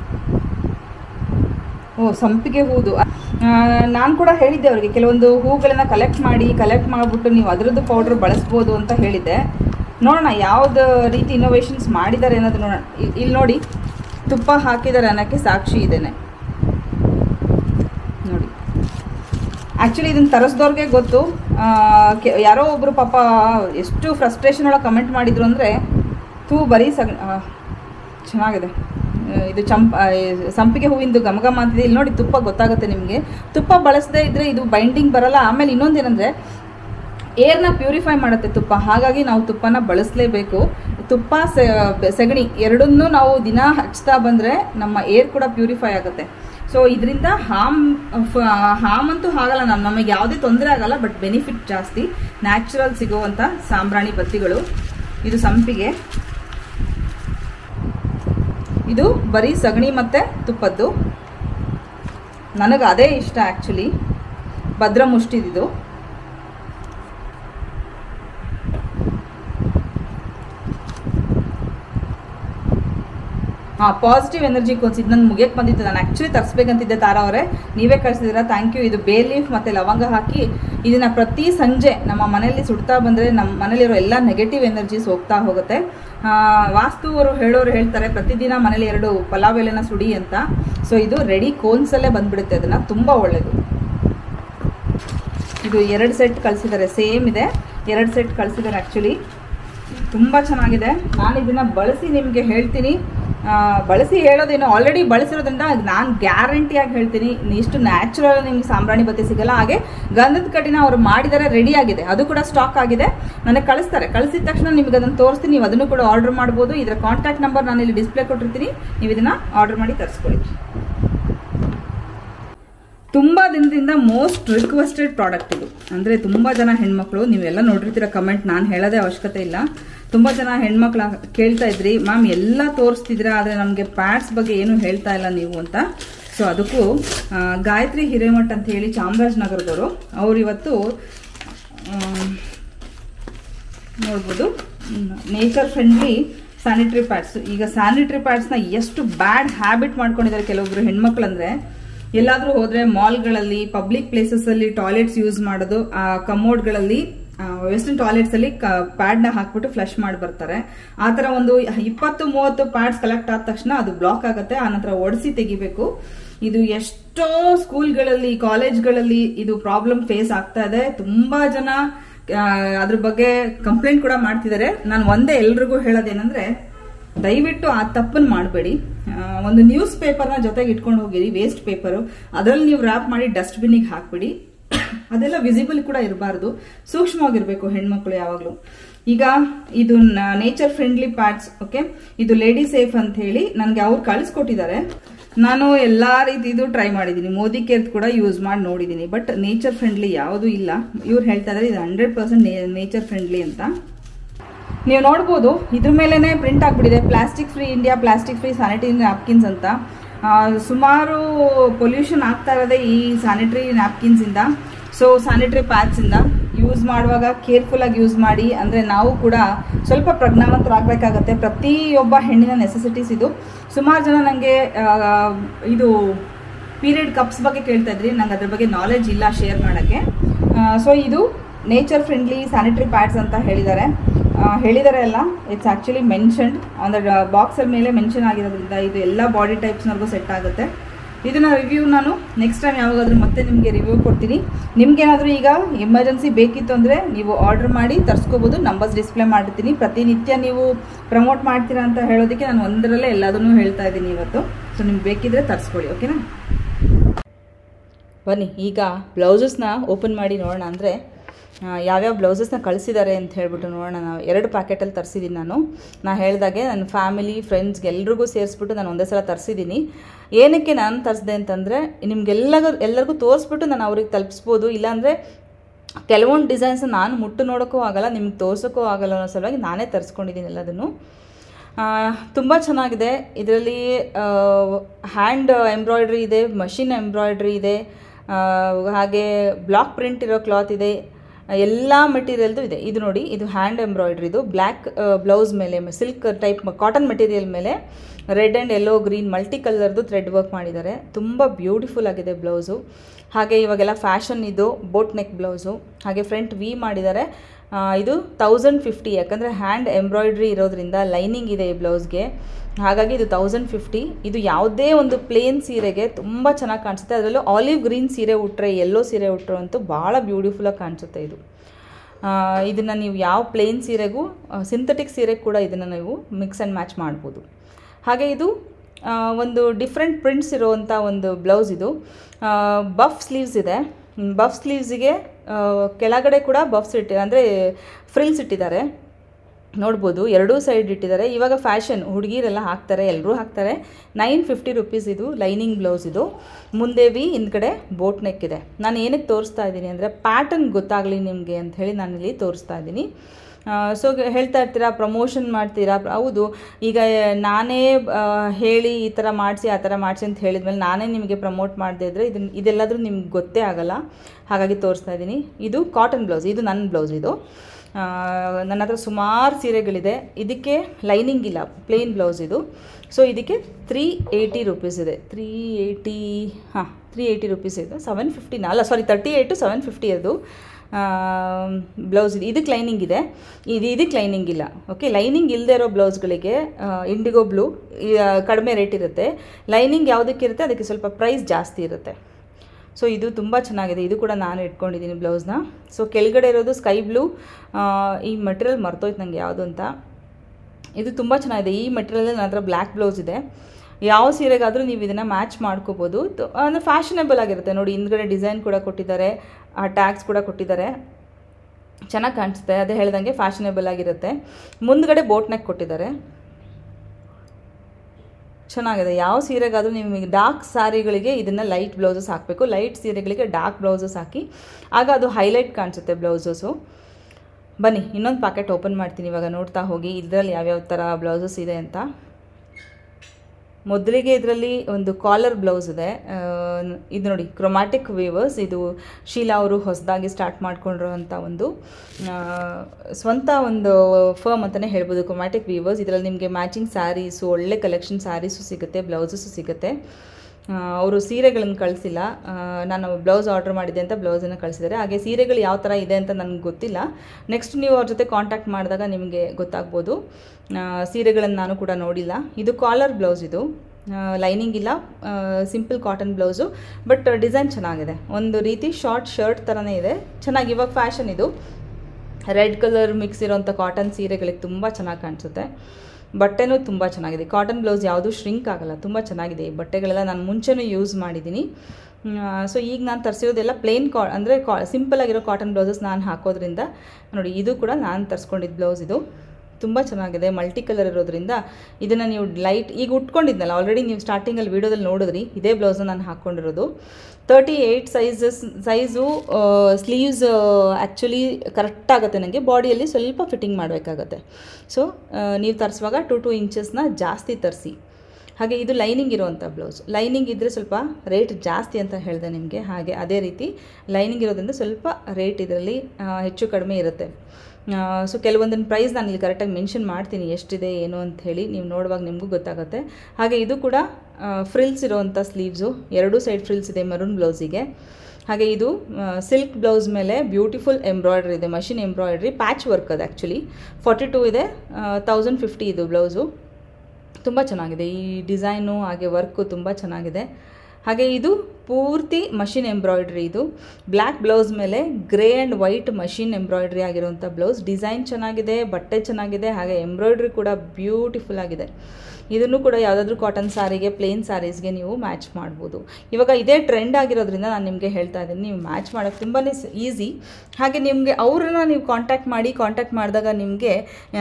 ಓ ಸಂಪಿಗೆ ಹೂದು ನಾನು ಕೂಡ ಹೇಳಿದ್ದೆ ಅವರಿಗೆ ಕೆಲವೊಂದು ಹೂಗಳನ್ನ ಕಲೆಕ್ಟ್ ಮಾಡಿ ಕಲೆಕ್ಟ್ ಮಾಡಿಬಿಟ್ಟು ನೀವು ಅದರದ್ದು ಪೌಡ್ರ್ ಬಳಸ್ಬೋದು ಅಂತ ಹೇಳಿದ್ದೆ ನೋಡೋಣ ಯಾವ್ದು ರೀತಿ ಇನೋವೇಷನ್ಸ್ ಮಾಡಿದ್ದಾರೆ ಅನ್ನೋದು ನೋಡೋಣ ಇ- ಇಲ್ಲಿ ನೋಡಿ ತುಪ್ಪ ಹಾಕಿದ್ದಾರೆ ಅನ್ನೋಕ್ಕೆ ಸಾಕ್ಷಿ ಇದೇನೆ ನೋಡಿ ಆ್ಯಕ್ಚುಲಿ ಇದನ್ನು ತರಿಸ್ದವ್ರಿಗೆ ಗೊತ್ತು ಆ, ಕೆ- ಯಾರೋ ಒಬ್ಬರು ಪಾಪ ಎಷ್ಟು ಫ್ರಸ್ಟ್ರೇಷನ್ ಒಳಗೆ ಕಮೆಂಟ್ ಮಾಡಿದ್ರು ಅಂದರೆ ತೂ ಬರೀ ಸಗ್ ಆ, ಚೆನ್ನಾಗಿದೆ ಆ, ಇದು ಚಂಪ್ ಆ, ಸಂಪಿಗೆ ಹೂವಿಂದು ಘಮ ಘಮ ಅಂತಿದೆ ಇಲ್ಲಿ ನೋಡಿ ತುಪ್ಪ ಗೊತ್ತಾಗುತ್ತೆ ನಿಮಗೆ ತುಪ್ಪ ಬಳಸದೇ ಇದ್ದರೆ ಇದು ಬೈಂಡಿಂಗ್ ಬರಲ್ಲ ಆಮೇಲೆ ಇನ್ನೊಂದೇನೆಂದರೆ ಏರ್ನ ಪ್ಯೂರಿಫೈ ಮಾಡುತ್ತೆ ತುಪ್ಪ ಹಾಗಾಗಿ ನಾವು ತುಪ್ಪನ ಬಳಸಲೇಬೇಕು ತುಪ್ಪ ಸೆ- ಸೆಗಣಿ ಎರಡನ್ನೂ ನಾವು ದಿನ ಹಚ್ತಾ ಬಂದರೆ ನಮ್ಮ ಏರ್ ಕೂಡ ಪ್ಯೂರಿಫೈ ಆಗುತ್ತೆ ಸೊ ಇದರಿಂದ ಹಾಮ್ ಹಾಮ್ ಅಂತೂ ಆಗಲ್ಲ ನಮ್ಮ ನಮಗೆ ಯಾವುದೇ ತೊಂದರೆ ಆಗಲ್ಲ ಬಟ್ ಬೆನಿಫಿಟ್ ಜಾಸ್ತಿ ನ್ಯಾಚುರಲ್ ಸಿಗುವಂಥ ಸಾಂಬ್ರಾಣಿ ಬತ್ತಿಗಳು ಇದು ಸಂಪಿಗೆ ಇದು ಬರೀ ಸಗಣಿ ಮತ್ತು ತುಪ್ಪದ್ದು ನನಗೆ ಅದೇ ಇಷ್ಟ ಆ್ಯಕ್ಚುಲಿ ಭದ್ರ ಮುಷ್ಟಿದಿದು ಹಾಂ ಪಾಸಿಟಿವ್ ಎನರ್ಜಿ ಕೋನ್ಸ್ ಇದು ನನ್ನ ಮುಗಿಯಕ್ಕೆ ಬಂದಿತ್ತು ನಾನು ಆ್ಯಕ್ಚುಲಿ ತರಿಸ್ಬೇಕಂತಿದ್ದೆ ತಾರಾ ಅವರೇ ನೀವೇ ಕಳಿಸಿದ್ದೀರಾ ಥ್ಯಾಂಕ್ ಯು ಇದು ಬೇ ಲೀಫ್ ಮತ್ತು ಲವಂಗ ಹಾಕಿ ಇದನ್ನು ಪ್ರತಿ ಸಂಜೆ ನಮ್ಮ ಮನೆಯಲ್ಲಿ ಸುಡ್ತಾ ಬಂದರೆ ನಮ್ಮ ಮನೇಲಿರೋ ಎಲ್ಲ ನೆಗೆಟಿವ್ ಎನರ್ಜೀಸ್ ಹೋಗ್ತಾ ಹೋಗುತ್ತೆ ಆ, ವಾಸ್ತು ಅವರು ಹೇಳೋರು ಹೇಳ್ತಾರೆ ಪ್ರತಿದಿನ ಮನೇಲಿ ಎರಡು ಪಲಾವ್ ಎಲೆನ ಸುಡಿ ಅಂತ ಸೊ ಇದು ರೆಡಿ ಕೋನ್ಸಲ್ಲೇ ಬಂದ್ಬಿಡುತ್ತೆ ಅದನ್ನು ತುಂಬ ಒಳ್ಳೆಯದು ಇದು ಎರಡು ಸೆಟ್ ಕಳಿಸಿದ್ದಾರೆ ಸೇಮ್ ಇದೆ ಎರಡು ಸೆಟ್ ಕಳಿಸಿದ್ದಾರೆ ಆ್ಯಕ್ಚುಲಿ ತುಂಬ ಚೆನ್ನಾಗಿದೆ ನಾನು ಇದನ್ನು ಬಳಸಿ ನಿಮಗೆ ಹೇಳ್ತೀನಿ ಆ, ಬಳಸಿ ಹೇಳೋದೇನು ಆಲ್ರೆಡಿ ಬಳಸಿರೋದ್ರಿಂದ ನಾನು ಗ್ಯಾರಂಟಿಯಾಗಿ ಹೇಳ್ತೀನಿ ಇಷ್ಟು ನ್ಯಾಚುರಲ್ ನಿಮ್ಗೆ ಸಾಂಬ್ರಾಣಿ ಬತ್ತಿ ಸಿಗಲ್ಲ ಹಾಗೆ ಗಂಧದ ಕಡ್ಡಿನ ಅವ್ರು ಮಾಡಿದರೆ ರೆಡಿ ಆಗಿದೆ ಅದು ಕೂಡ ಸ್ಟಾಕ್ ಆಗಿದೆ ನನಗೆ ಕಳಿಸ್ತಾರೆ ಕಳಿಸಿದ ತಕ್ಷಣ ನಿಮಗೆ ಅದನ್ನು ತೋರಿಸ್ತೀನಿ ನೀವು ಅದನ್ನು ಕೂಡ ಆರ್ಡರ್ ಮಾಡ್ಬೋದು ಇದರ ಕಾಂಟ್ಯಾಕ್ಟ್ ನಂಬರ್ ನಾನು ಇಲ್ಲಿ ಡಿಸ್ಪ್ಲೇ ಕೊಟ್ಟಿರ್ತೀನಿ ನೀವು ಇದನ್ನು ಆರ್ಡರ್ ಮಾಡಿ ತರಿಸ್ಕೊಳ್ಳಿ ತುಂಬ ದಿನದಿಂದ ಮೋಸ್ಟ್ ರಿಕ್ವೆಸ್ಟೆಡ್ ಪ್ರಾಡಕ್ಟ್ ಇದು ಅಂದರೆ ತುಂಬ ಜನ ಹೆಣ್ಮಕ್ಳು ನೀವೆಲ್ಲ ನೋಡಿರ್ತೀರ ಕಮೆಂಟ್ ನಾನು ಹೇಳೋದೇ ಅವಶ್ಯಕತೆ ಇಲ್ಲ ತುಂಬ ಜನ ಹೆಣ್ಮಕ್ಳು ಕೇಳ್ತಾ ಇದ್ರಿ ಮ್ಯಾಮ್ ಎಲ್ಲ ತೋರಿಸ್ತಿದ್ದೀರಾ ಆದರೆ ನಮಗೆ ಪ್ಯಾಡ್ಸ್ ಬಗ್ಗೆ ಏನು ಹೇಳ್ತಾ ಇಲ್ಲ ನೀವು ಅಂತ ಸೊ ಅದಕ್ಕೂ ಆ, ಗಾಯತ್ರಿ ಹಿರೇಮಠ್ ಅಂತ ಹೇಳಿ ಚಾಮರಾಜನಗರದವರು ಅವ್ರು ಇವತ್ತು ಆ, ನೋಡ್ಬೋದು ನೇಚರ್ ಫ್ರೆಂಡ್ಲಿ ಸ್ಯಾನಿಟರಿ ಪ್ಯಾಡ್ಸ್ ಈಗ ಸ್ಯಾನಿಟರಿ ಪ್ಯಾಡ್ಸ್ನ ಎಷ್ಟು ಬ್ಯಾಡ್ ಹ್ಯಾಬಿಟ್ ಮಾಡ್ಕೊಂಡಿದ್ದಾರೆ ಕೆಲವೊಬ್ರು ಹೆಣ್ಮಕ್ಳು ಅಂದ್ರೆ ಎಲ್ಲಾದ್ರೂ ಹೋದ್ರೆ ಮಾಲ್ಗಳಲ್ಲಿ ಪಬ್ಲಿಕ್ ಪ್ಲೇಸಸ್ ಅಲ್ಲಿ ಟಾಯ್ಲೆಟ್ಸ್ ಯೂಸ್ ಮಾಡೋದು ಆ ಕಮೋಡ್ಗಳಲ್ಲಿ ವೆಸ್ಟರ್ನ್ ಟಾಯ್ಲೆಟ್ಸ್ ಅಲ್ಲಿ ಪ್ಯಾಡ್ ನ ಹಾಕ್ಬಿಟ್ಟು ಫ್ಲಶ್ ಮಾಡಿ ಬರ್ತಾರೆ ಆ ತರ ಒಂದು ಇಪ್ಪತ್ತು ಮೂವತ್ತು ಪ್ಯಾಡ್ಸ್ ಕಲೆಕ್ಟ್ ಆದ ತಕ್ಷಣ ಅದು ಬ್ಲಾಕ್ ಆಗುತ್ತೆ ಆ ನಂತರ ಒಡಿಸಿ ತೆಗಿಬೇಕು ಇದು ಎಷ್ಟೋ ಸ್ಕೂಲ್ಗಳಲ್ಲಿ ಕಾಲೇಜ್ಗಳಲ್ಲಿ ಇದು ಪ್ರಾಬ್ಲಮ್ ಫೇಸ್ ಆಗ್ತಾ ಇದೆ ತುಂಬಾ ಜನ ಆ, ಅದ್ರ ಬಗ್ಗೆ ಕಂಪ್ಲೇಂಟ್ ಕೂಡ ಮಾಡ್ತಿದ್ದಾರೆ ನಾನು ಒಂದೇ ಎಲ್ರಿಗೂ ಹೇಳೋದೇನಂದ್ರೆ ದಯವಿಟ್ಟು ಆ ತಪ್ಪನ್ನು ಮಾಡಬೇಡಿ ಒಂದು ನ್ಯೂಸ್ ಪೇಪರ್ನ ಜೊತೆಗೆ ಇಟ್ಕೊಂಡು ಹೋಗಿರಿ ವೇಸ್ಟ್ ಪೇಪರು ಅದರಲ್ಲಿ ನೀವು ರ್ಯಾಪ್ ಮಾಡಿ ಡಸ್ಟ್ಬಿನ್ನಿಗೆ ಹಾಕ್ಬಿಡಿ ಅದೆಲ್ಲ ವಿಸಿಬಲ್ ಕೂಡ ಇರಬಾರ್ದು ಸೂಕ್ಷ್ಮವಾಗಿರ್ಬೇಕು ಹೆಣ್ಮಕ್ಳು ಯಾವಾಗಲೂ ಈಗ ಇದು ನೇಚರ್ ಫ್ರೆಂಡ್ಲಿ ಪ್ಯಾಡ್ಸ್ ಓಕೆ ಇದು ಲೇಡಿ ಸೇಫ್ ಅಂತ ಹೇಳಿ ನನಗೆ ಅವ್ರು ಕಳಿಸ್ಕೊಟ್ಟಿದ್ದಾರೆ ನಾನು ಎಲ್ಲಾ ರೀತಿದು ಟ್ರೈ ಮಾಡಿದ್ದೀನಿ ಮೋದಿ ಕೇರ್ದ್ ಕೂಡ ಯೂಸ್ ಮಾಡಿ ನೋಡಿದ್ದೀನಿ ಬಟ್ ನೇಚರ್ ಫ್ರೆಂಡ್ಲಿ ಯಾವುದು ಇಲ್ಲ ಇವ್ರು ಹೇಳ್ತಾ ಇದ್ದಾರೆ ಇದು ಹಂಡ್ರೆಡ್ ಪರ್ಸೆಂಟ್ ನೇಚರ್ ಫ್ರೆಂಡ್ಲಿ ಅಂತ ನೀವು ನೋಡ್ಬೋದು ಇದ್ರ ಮೇಲೇನೆ ಪ್ರಿಂಟ್ ಆಗ್ಬಿಟ್ಟಿದೆ plastic free India plastic free sanitary napkins ಅಂತ ಆ, ಸುಮಾರು ಪೊಲ್ಯೂಷನ್ ಆಗ್ತಾ ಇರೋದೇ ಈ ಸ್ಯಾನಿಟರಿ ನ್ಯಾಪ್ಕಿನ್ಸ್ ಇಂದ ಸೊ ಸ್ಯಾನಿಟರಿ ಪ್ಯಾಡ್ಸ್ ಇಂದ ಯೂಸ್ ಮಾಡುವಾಗ ಕೇರ್ಫುಲ್ ಆಗಿ ಯೂಸ್ ಮಾಡಿ ಅಂದ್ರೆ ನಾವು ಕೂಡ ಸ್ವಲ್ಪ ಪ್ರಜ್ಞಾವಂತರಾಗಬೇಕಾಗತ್ತೆ ಪ್ರತಿಯೊಬ್ಬ ಹೆಣ್ಣಿನ ನೆಸೆಸಿಟೀಸ್ ಇದು ಸುಮಾರು ಜನ ನನಗೆ ಇದು ಪೀರಿಯಡ್ ಕಪ್ಸ್ ಬಗ್ಗೆ ಕೇಳ್ತಾ ಇದ್ರಿ ನಂಗೆ ಅದ್ರ ಬಗ್ಗೆ ನಾಲೆಜ್ ಇಲ್ಲ ಶೇರ್ ಮಾಡೋಕ್ಕೆ ಸೊ ಇದು ನೇಚರ್ ಫ್ರೆಂಡ್ಲಿ ಸ್ಯಾನಿಟರಿ ಪ್ಯಾಡ್ಸ್ ಅಂತ ಹೇಳಿದ್ದಾರೆ ಆ, ಹೇಳಿದ್ದಾರೆ ಅಲ್ಲ it's actually mentioned on the ಬಾಕ್ಸಲ್ ಮೇಲೆ ಮೆನ್ಷನ್ ಆಗಿರೋದ್ರಿಂದ ಇದು ಎಲ್ಲ ಬಾಡಿ ಟೈಪ್ಸ್ನವ್ರಿಗೂ ಸೆಟ್ ಆಗುತ್ತೆ ಇದನ್ನ ರಿವ್ಯೂ ನಾನು ನೆಕ್ಸ್ಟ್ ಟೈಮ್ ಯಾವಾಗಾದ್ರೂ ಮತ್ತೆ ನಿಮಗೆ ರಿವ್ಯೂ ಕೊಡ್ತೀನಿ ನಿಮ್ಗೇನಾದರೂ ಈಗ ಎಮರ್ಜೆನ್ಸಿ ಬೇಕಿತ್ತು ಅಂದರೆ ನೀವು ಆರ್ಡರ್ ಮಾಡಿ ತರಿಸ್ಕೋಬೋದು ನಂಬರ್ಸ್ ಡಿಸ್ಪ್ಲೇ ಮಾಡಿರ್ತೀನಿ ಪ್ರತಿನಿತ್ಯ ನೀವು ಪ್ರಮೋಟ್ ಮಾಡ್ತೀರಾ ಅಂತ ಹೇಳೋದಕ್ಕೆ ನಾನು ಒಂದರಲ್ಲೇ ಎಲ್ಲದನ್ನೂ ಹೇಳ್ತಾ ಇದ್ದೀನಿ ಇವತ್ತು ಸೊ ನಿಮ್ಗೆ ಬೇಕಿದ್ರೆ ತರಿಸ್ಕೊಳ್ಳಿ ಓಕೆನಾ ಬನ್ನಿ ಈಗ ಬ್ಲೌಸಸ್ನ ಓಪನ್ ಮಾಡಿ ನೋಡೋಣ ಅಂದರೆ ಯಾವ್ಯಾವ ಬ್ಲೌಸಸ್ನ ಕಳಿಸಿದ್ದಾರೆ ಅಂತ ಹೇಳ್ಬಿಟ್ಟು ನೋಡೋಣ ನಾವು ಎರಡು ಪ್ಯಾಕೆಟಲ್ಲಿ ತರಿಸಿದ್ದೀನಿ ನಾನು ನಾ ಹೇಳ್ದಾಗೆ ನನ್ನ ಫ್ಯಾಮಿಲಿ ಫ್ರೆಂಡ್ಸ್ಗೆ ಎಲ್ರಿಗೂ ಸೇರಿಸ್ಬಿಟ್ಟು ನಾನು ಒಂದೇ ಸಲ ತರಿಸಿದ್ದೀನಿ ಏನಕ್ಕೆ ನಾನು ತರಿಸಿದೆ ಅಂತಂದರೆ ನಿಮ್ಗೆಲ್ಲರಿಗೂ ಎಲ್ಲರಿಗೂ ತೋರಿಸ್ಬಿಟ್ಟು ನಾನು ಅವ್ರಿಗೆ ತಲುಪಿಸ್ಬೋದು ಇಲ್ಲಾಂದರೆ ಕೆಲವೊಂದು ಡಿಸೈನ್ಸ್ ನಾನು ಮುಟ್ಟು ನೋಡೋಕ್ಕೂ ಆಗಲ್ಲ ನಿಮ್ಗೆ ತೋರ್ಸೋಕ್ಕೂ ಆಗಲ್ಲ ಅನ್ನೋ ಸಲುವಾಗಿ ನಾನೇ ತರಿಸ್ಕೊಂಡಿದ್ದೀನಿ ಎಲ್ಲದನ್ನು ತುಂಬ ಚೆನ್ನಾಗಿದೆ ಇದರಲ್ಲಿ ಹ್ಯಾಂಡ್ ಎಂಬ್ರಾಯ್ಡ್ರಿ ಇದೆ ಮಷಿನ್ ಎಂಬ್ರಾಯ್ಡ್ರಿ ಇದೆ ಆ, ಹಾಗೆ ಬ್ಲಾಕ್ ಪ್ರಿಂಟ್ ಇರೋ ಕ್ಲಾತ್ ಇದೆ ಎಲ್ಲ ಮೆಟೀರಿಯಲ್ದು ಇದೆ ಇದು ನೋಡಿ ಇದು ಹ್ಯಾಂಡ್ ಎಂಬ್ರಾಯ್ಡ್ರಿದು ಬ್ಲ್ಯಾಕ್ ಬ್ಲೌಸ್ ಮೇಲೆ ಸಿಲ್ಕ್ ಟೈಪ್ ಕಾಟನ್ ಮೆಟೀರಿಯಲ್ ಮೇಲೆ red and yellow green multi ಕಲರ್ದು ಥ್ರೆಡ್ ವರ್ಕ್ ಮಾಡಿದ್ದಾರೆ ತುಂಬ ಬ್ಯೂಟಿಫುಲ್ ಆಗಿದೆ ಬ್ಲೌಸು ಹಾಗೆ ಇವಾಗೆಲ್ಲ ಫ್ಯಾಷನ್ ಇದು ಬೋಟ್ ನೆಕ್ ಬ್ಲೌಸು ಹಾಗೆ ಫ್ರಂಟ್ ವಿ ಮಾಡಿದ್ದಾರೆ ಆ, ಇದು ತೌಸಂಡ್ ಫಿಫ್ಟಿ ಯಾಕಂದರೆ ಹ್ಯಾಂಡ್ ಎಂಬ್ರಾಯ್ಡ್ರಿ ಇರೋದ್ರಿಂದ ಲೈನಿಂಗ್ ಇದೆ ಈ ಬ್ಲೌಸ್ಗೆ ಹಾಗಾಗಿ ಇದು ತೌಸಂಡ್ ಫಿಫ್ಟಿ ಇದು ಯಾವುದೇ ಒಂದು ಪ್ಲೇನ್ ಸೀರೆಗೆ ತುಂಬ ಚೆನ್ನಾಗಿ ಕಾಣಿಸುತ್ತೆ ಅದರಲ್ಲೂ ಆಲಿವ್ ಗ್ರೀನ್ ಸೀರೆ ಉಟ್ರೆ ಎಲ್ಲೋ ಸೀರೆ ಉಟ್ರೆ ಅಂತೂ ಭಾಳ ಬ್ಯೂಟಿಫುಲ್ಲಾಗಿ ಕಾಣಿಸುತ್ತೆ ಇದು ಇದನ್ನು ನೀವು ಯಾವ ಪ್ಲೇನ್ ಸೀರೆಗೂ ಸಿಂಥೆಟಿಕ್ ಸೀರೆಗೆ ಕೂಡ ಇದನ್ನು ನೀವು ಮಿಕ್ಸ್ ಆ್ಯಂಡ್ ಮ್ಯಾಚ್ ಮಾಡ್ಬೋದು ಹಾಗೆ ಇದು ಆ, ಒಂದು ಡಿಫ್ರೆಂಟ್ ಪ್ರಿಂಟ್ಸ್ ಇರುವಂಥ ಒಂದು ಬ್ಲೌಸ್ ಇದು ಬಫ್ ಸ್ಲೀವ್ಸ್ ಇದೆ ಬಫ್ ಸ್ಲೀವ್ಸಿಗೆ ಕೆಳಗಡೆ ಕೂಡ ಬಫ್ಸ್ ಇಟ್ಟಿ ಅಂದರೆ ಫ್ರಿಲ್ಸ್ ಇಟ್ಟಿದ್ದಾರೆ ನೋಡ್ಬೋದು ಎರಡೂ ಸೈಡ್ ಇಟ್ಟಿದ್ದಾರೆ ಇವಾಗ ಫ್ಯಾಷನ್ ಹುಡುಗಿರೆಲ್ಲ ಹಾಕ್ತಾರೆ ಎಲ್ಲರೂ ಹಾಕ್ತಾರೆ ನೈನ್ ಫಿಫ್ಟಿ ರುಪೀಸ್ ಇದು ಲೈನಿಂಗ್ ಬ್ಲೌಸ್ ಇದು ಮುಂದೆ ವಿ ಹಿಂದ್ಗಡೆ ಬೋಟ್ ನೆಕ್ ಇದೆ ನಾನು ಏನಕ್ಕೆ ತೋರಿಸ್ತಾ ಇದ್ದೀನಿ ಅಂದರೆ ಪ್ಯಾಟರ್ನ್ ಗೊತ್ತಾಗಲಿ ನಿಮಗೆ ಅಂತ ಹೇಳಿ ನಾನಿಲ್ಲಿ ತೋರಿಸ್ತಾ ಇದ್ದೀನಿ ಸೊ ಹೇಳ್ತಾ ಇರ್ತೀರಾ ಪ್ರಮೋಷನ್ ಮಾಡ್ತೀರಾ ಹೌದು ಈಗ ನಾನೇ ಆ, ಹೇಳಿ ಈ ಥರ ಮಾಡಿಸಿ ಆ ಥರ ಮಾಡಿಸಿ ಅಂತ ಹೇಳಿದ್ಮೇಲೆ ನಾನೇ ನಿಮಗೆ ಪ್ರಮೋಟ್ ಮಾಡದೇ ಇದ್ದರೆ ಇದನ್ನ ಇದೆಲ್ಲಾದರೂ ನಿಮ್ಗೆ ಗೊತ್ತೇ ಆಗಲ್ಲ ಹಾಗಾಗಿ ತೋರಿಸ್ತಾ ಇದ್ದೀನಿ ಇದು ಕಾಟನ್ ಬ್ಲೌಸ್ ಇದು ನನ್ನ ಬ್ಲೌಸ್ ಇದು ಆ, ನನ್ನ ಹತ್ರ ಸುಮಾರು ಸೀರೆಗಳಿದೆ ಇದಕ್ಕೆ ಲೈನಿಂಗ್ ಇಲ್ಲ ಪ್ಲೇನ್ ಬ್ಲೌಸ್ ಇದು ಸೊ ಇದಕ್ಕೆ ತ್ರೀ ಏಯ್ಟಿ ರುಪೀಸ್ ಇದೆ ತ್ರೀ ಏಯ್ಟಿ ಹಾಂ ತ್ರೀ ಏಯ್ಟಿ ರುಪೀಸ್ ಇದೆ ಸೆವೆನ್ ಫಿಫ್ಟಿನ ಅಲ್ಲ sorry thirty eight seven fifty ಅದು ಬ್ಲೌಸ್ ಇದೆ ಇದಕ್ಕೆ ಲೈನಿಂಗ್ ಇದೆ ಇದು ಇದಕ್ಕೆ ಲೈನಿಂಗ್ ಇಲ್ಲ ಓಕೆ ಲೈನಿಂಗ್ ಇಲ್ಲದೆ ಇರೋ ಬ್ಲೌಸ್ಗಳಿಗೆ ಇಂಡಿಗೋ ಬ್ಲೂ ಕಡಿಮೆ ರೇಟ್ ಇರುತ್ತೆ ಲೈನಿಂಗ್ ಯಾವುದಕ್ಕೆ ಇರುತ್ತೆ ಅದಕ್ಕೆ ಸ್ವಲ್ಪ ಪ್ರೈಸ್ ಜಾಸ್ತಿ ಇರುತ್ತೆ ಸೊ ಇದು ತುಂಬ ಚೆನ್ನಾಗಿದೆ ಇದು ಕೂಡ ನಾನು ಇಟ್ಕೊಂಡಿದ್ದೀನಿ ಬ್ಲೌಸ್ನ ಸೊ ಕೆಳಗಡೆ ಇರೋದು ಸ್ಕೈ ಬ್ಲೂ ಈ ಮಟೀರಿಯಲ್ ಮರ್ತೋಯ್ತು ನನಗೆ ಯಾವುದು ಅಂತ ಇದು ತುಂಬ ಚೆನ್ನಾಗಿದೆ ಈ ಮಟೀರಿಯಲಲ್ಲಿ ನನ್ನ ಹತ್ರ ಬ್ಲ್ಯಾಕ್ ಬ್ಲೌಸ್ ಇದೆ ಯಾವ ಸೀರೆಗಾದರೂ ನೀವು ಇದನ್ನು ಮ್ಯಾಚ್ ಮಾಡ್ಕೋಬೋದು ತು- ಅಂದರೆ ಫ್ಯಾಷನೇಬಲ್ ಆಗಿರುತ್ತೆ ನೋಡಿ ಹಿಂದ್ಗಡೆ ಡಿಸೈನ್ ಕೂಡ ಕೊಟ್ಟಿದ್ದಾರೆ ಆ ಟ್ಯಾಗ್ಸ್ ಕೂಡ ಕೊಟ್ಟಿದ್ದಾರೆ ಚೆನ್ನಾಗಿ ಕಾಣಿಸುತ್ತೆ ಅದೇ ಹೇಳ್ದಂಗೆ ಫ್ಯಾಷನೇಬಲ್ ಆಗಿರುತ್ತೆ ಮುಂದ್ಗಡೆ ಬೋಟ್ ನೆಕ್ ಕೊಟ್ಟಿದ್ದಾರೆ ಚೆನ್ನಾಗಿದೆ ಯಾವ ಸೀರೆಗಾದರೂ ನಿಮಗೆ ಡಾರ್ಕ್ ಸ್ಯಾರಿಗಳಿಗೆ ಇದನ್ನು ಲೈಟ್ ಬ್ಲೌಸಸ್ ಹಾಕಬೇಕು ಲೈಟ್ ಸೀರೆಗಳಿಗೆ ಡಾರ್ಕ್ ಬ್ಲೌಸಸ್ ಹಾಕಿ ಆಗ ಅದು ಹೈಲೈಟ್ ಕಾಣಿಸುತ್ತೆ ಬ್ಲೌಸಸ್ಸು ಬನ್ನಿ ಇನ್ನೊಂದು ಪ್ಯಾಕೆಟ್ ಓಪನ್ ಮಾಡ್ತೀನಿ ಇವಾಗ ನೋಡ್ತಾ ಹೋಗಿ ಇದರಲ್ಲಿ ಯಾವ್ಯಾವ ಥರ ಬ್ಲೌಸಸ್ ಇದೆ ಅಂತ ಮೊದಲಿಗೆ ಇದರಲ್ಲಿ ಒಂದು ಕಾಲರ್ ಬ್ಲೌಸ್ ಇದೆ ಆ, ಇದು ನೋಡಿ ಕ್ರೊಮ್ಯಾಟಿಕ್ ವೀವರ್ಸ್ ಇದು ಶೀಲಾ ಅವರು ಹೊಸದಾಗಿ ಸ್ಟಾರ್ಟ್ ಮಾಡ್ಕೊಂಡಿರೋವಂಥ ಒಂದು ಆ, ಸ್ವಂತ ಒಂದು ಫರ್ಮ್ ಅಂತಲೇ ಹೇಳ್ಬೋದು ಕ್ರೊಮ್ಯಾಟಿಕ್ ವೀವರ್ಸ್ ಇದರಲ್ಲಿ ನಿಮಗೆ ಮ್ಯಾಚಿಂಗ್ ಸ್ಯಾರೀಸು ಒಳ್ಳೆ ಕಲೆಕ್ಷನ್ ಸ್ಯಾರೀಸು ಸಿಗುತ್ತೆ ಬ್ಲೌಸಸ್ಸು ಸಿಗುತ್ತೆ ಅವರು ಸೀರೆಗಳನ್ನು ಕಳಿಸಿಲ್ಲ ನಾನು ಬ್ಲೌಸ್ ಆರ್ಡರ್ ಮಾಡಿದ್ದೆ ಅಂತ ಬ್ಲೌಸನ್ನು ಕಳಿಸಿದ್ದಾರೆ ಹಾಗೆ ಸೀರೆಗಳು ಯಾವ ಥರ ಇದೆ ಅಂತ ನನಗೆ ಗೊತ್ತಿಲ್ಲ ನೆಕ್ಸ್ಟ್ ನೀವು ಅವ್ರ ಜೊತೆ ಕಾಂಟ್ಯಾಕ್ಟ್ ಮಾಡಿದಾಗ ನಿಮಗೆ ಗೊತ್ತಾಗ್ಬೋದು ಆ, ಸೀರೆಗಳನ್ನು ನಾನು ಕೂಡ ನೋಡಿಲ್ಲ ಇದು ಕಾಲರ್ ಬ್ಲೌಸ್ ಇದು ಲೈನಿಂಗ್ ಇಲ್ಲ simple cotton blouse but design ಚೆನ್ನಾಗಿದೆ ಒಂದು ರೀತಿ ಶಾರ್ಟ್ ಶರ್ಟ್ ಥರನೇ ಇದೆ ಚೆನ್ನಾಗಿ ಇವಾಗ ಫ್ಯಾಷನ್ ಇದು ರೆಡ್ ಕಲರ್ ಮಿಕ್ಸ್ ಇರೋಂಥ ಕಾಟನ್ ಸೀರೆಗಳಿಗೆ ತುಂಬ ಚೆನ್ನಾಗಿ ಕಾಣಿಸುತ್ತೆ ಬಟ್ಟೆನೂ ತುಂಬ ಚೆನ್ನಾಗಿದೆ ಕಾಟನ್ ಬ್ಲೌಸ್ ಯಾವುದು ಶ್ರಿಂಕ್ ಆಗಲ್ಲ ತುಂಬ ಚೆನ್ನಾಗಿದೆ ಈ ಬಟ್ಟೆಗಳೆಲ್ಲ ನಾನು ಮುಂಚೆನೂ ಯೂಸ್ ಮಾಡಿದ್ದೀನಿ ಸೊ ಈಗ ನಾನು ತರಿಸಿರೋದೆಲ್ಲ ಪ್ಲೇನ್ ಕಾ ಅಂದರೆ ಕಾ ಸಿಂಪಲ್ ಆಗಿರೋ ಕಾಟನ್ ಬ್ಲೌಸಸ್ ನಾನು ಹಾಕೋದ್ರಿಂದ ನೋಡಿ ಇದು ಕೂಡ ನಾನು ತರಿಸ್ಕೊಂಡಿದ್ದ ಬ್ಲೌಸ್ ಇದು ತುಂಬ ಚೆನ್ನಾಗಿದೆ ಮಲ್ಟಿ ಕಲರ್ ಇರೋದ್ರಿಂದ ಇದನ್ನು ನೀವು ಲೈಟ್ ಈಗ ಉಟ್ಕೊಂಡಿದ್ನಲ್ಲ ಆಲ್ರೆಡಿ ನೀವು ಸ್ಟಾರ್ಟಿಂಗಲ್ಲಿ ವೀಡಿಯೋದಲ್ಲಿ ನೋಡಿದ್ರಿ ಇದೇ ಬ್ಲೌಸನ್ನ ನಾನು ಹಾಕ್ಕೊಂಡಿರೋದು thirty eight sizes size sleeves actually correct ಆಗುತ್ತೆ ನನಗೆ ಬಾಡಿಯಲ್ಲಿ ಸ್ವಲ್ಪ ಫಿಟ್ಟಿಂಗ್ ಮಾಡಬೇಕಾಗತ್ತೆ ಸೊ ನೀವು ತರಿಸುವಾಗ ಟು ಟು ಇಂಚಸ್ನ ಜಾಸ್ತಿ ತರಿಸಿ ಹಾಗೆ ಇದು ಲೈನಿಂಗ್ ಇರುವಂಥ ಬ್ಲೌಸ್ ಲೈನಿಂಗ್ ಇದ್ದರೆ ಸ್ವಲ್ಪ ರೇಟ್ ಜಾಸ್ತಿ ಅಂತ ಹೇಳಿದೆ ನಿಮಗೆ ಹಾಗೆ ಅದೇ ರೀತಿ ಲೈನಿಂಗ್ ಇರೋದ್ರಿಂದ ಸ್ವಲ್ಪ ರೇಟ್ ಇದರಲ್ಲಿ ಹೆಚ್ಚು ಕಡಿಮೆ ಇರುತ್ತೆ ಸೊ ಕೆಲವೊಂದನ್ನು ಪ್ರೈಸ್ ನಾನು ಇಲ್ಲಿ ಕರೆಕ್ಟಾಗಿ ಮೆನ್ಷನ್ ಮಾಡ್ತೀನಿ ಎಷ್ಟಿದೆ ಏನು ಅಂತ ಹೇಳಿ ನೀವು ನೋಡುವಾಗ ನಿಮಗೂ ಗೊತ್ತಾಗುತ್ತೆ ಹಾಗೆ ಇದು ಕೂಡ ಫ್ರಿಲ್ಸ್ ಇರೋವಂಥ ಸ್ಲೀವ್ಸು ಎರಡೂ ಸೈಡ್ ಫ್ರಿಲ್ಸ್ ಇದೆ ಮರೂನ್ ಬ್ಲೌಸಿಗೆ ಹಾಗೆ ಇದು ಸಿಲ್ಕ್ ಬ್ಲೌಸ್ ಮೇಲೆ ಬ್ಯೂಟಿಫುಲ್ ಎಂಬ್ರಾಯ್ಡ್ರಿ ಇದೆ ಮಷಿನ್ ಎಂಬ್ರಾಯ್ಡ್ರಿ ಪ್ಯಾಚ್ ವರ್ಕ್ ಅದು ಆ್ಯಕ್ಚುಲಿ ಫಾರ್ಟಿ ಟೂ ಇದೆ ತೌಸಂಡ್ ಫಿಫ್ಟಿ ಇದು ಬ್ಲೌಸು ತುಂಬ ಚೆನ್ನಾಗಿದೆ ಈ ಡಿಸೈನು ಹಾಗೆ ವರ್ಕು ತುಂಬ ಚೆನ್ನಾಗಿದೆ ಹಾಗೆ ಇದು ಪೂರ್ತಿ ಮಷಿನ್ ಎಂಬ್ರಾಯ್ಡ್ರಿ ಇದು ಬ್ಲ್ಯಾಕ್ ಬ್ಲೌಸ್ ಮೇಲೆ grey and white machine embroidery ಆಗಿರುವಂಥ ಬ್ಲೌಸ್ ಡಿಸೈನ್ ಚೆನ್ನಾಗಿದೆ ಬಟ್ಟೆ ಚೆನ್ನಾಗಿದೆ ಹಾಗೆ ಎಂಬ್ರಾಯ್ಡ್ರಿ ಕೂಡ ಬ್ಯೂಟಿಫುಲ್ ಆಗಿದೆ ಇದನ್ನು ಕೂಡ ಯಾವುದಾದ್ರೂ ಕಾಟನ್ ಸ್ಯಾರಿಗೆ ಪ್ಲೇನ್ ಸ್ಯಾರೀಸ್ಗೆ ನೀವು ಮ್ಯಾಚ್ ಮಾಡ್ಬೋದು ಇವಾಗ ಇದೇ ಟ್ರೆಂಡ್ ಆಗಿರೋದ್ರಿಂದ ನಾನು ನಿಮಗೆ ಹೇಳ್ತಾ ಇದ್ದೀನಿ ನೀವು ಮ್ಯಾಚ್ ಮಾಡೋಕ್ಕೆ ತುಂಬಾ ಈಸಿ ಹಾಗೆ ನಿಮಗೆ ಅವ್ರನ್ನ ನೀವು ಕಾಂಟ್ಯಾಕ್ಟ್ ಮಾಡಿ ಕಾಂಟ್ಯಾಕ್ಟ್ ಮಾಡಿದಾಗ ನಿಮಗೆ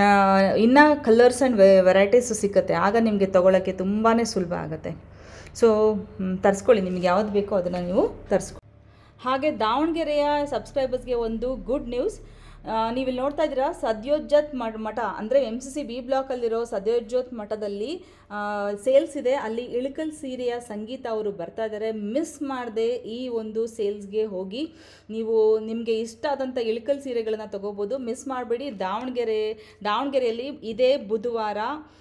ಇನ್ನೂ ಕಲರ್ಸ್ ಆ್ಯಂಡ್ ವೆರೈಟೀಸು ಸಿಕ್ಕತ್ತೆ ಆಗ ನಿಮಗೆ ತೊಗೊಳಕ್ಕೆ ತುಂಬಾ ಸುಲಭ ಆಗುತ್ತೆ ಸೊ ತರಿಸ್ಕೊಳ್ಳಿ ನಿಮಗೆ ಯಾವ್ದು ಬೇಕೋ ಅದನ್ನು ನೀವು ತರಿಸ್ಕೊಳ್ಳಿ ಹಾಗೆ ದಾವಣಗೆರೆಯ ಸಬ್ಸ್ಕ್ರೈಬರ್ಸ್ಗೆ ಒಂದು ಗುಡ್ ನ್ಯೂಸ್ ನೀವಿಲ್ಲಿ ನೋಡ್ತಾ ಇದ್ದೀರಾ ಸದ್ಯೋಜ್ಜತ್ ಮ- ಮಠ ಅಂದರೆ ಎಮ್ ಸಿ ಸಿ ಬಿ ಬ್ಲಾಕಲ್ಲಿರೋ ಸದ್ಯೋಜ್ಯೋತ್ ಮಠದಲ್ಲಿ ಸೇಲ್ಸ್ ಇದೆ ಅಲ್ಲಿ ಇಳಕಲ್ ಸೀರೆಯ ಸಂಗೀತ ಅವರು ಬರ್ತಾ ಇದ್ದಾರೆ ಮಿಸ್ ಮಾಡದೆ ಈ ಒಂದು ಸೇಲ್ಸ್ಗೆ ಹೋಗಿ ನೀವು ನಿಮಗೆ ಇಷ್ಟ ಆದಂಥ ಇಳಕಲ್ ಸೀರೆಗಳನ್ನು ತಗೋಬೋದು ಮಿಸ್ ಮಾಡಬೇಡಿ ದಾವಣಗೆರೆ ದಾವಣಗೆರೆಯಲ್ಲಿ ಇದೇ ಬುಧವಾರ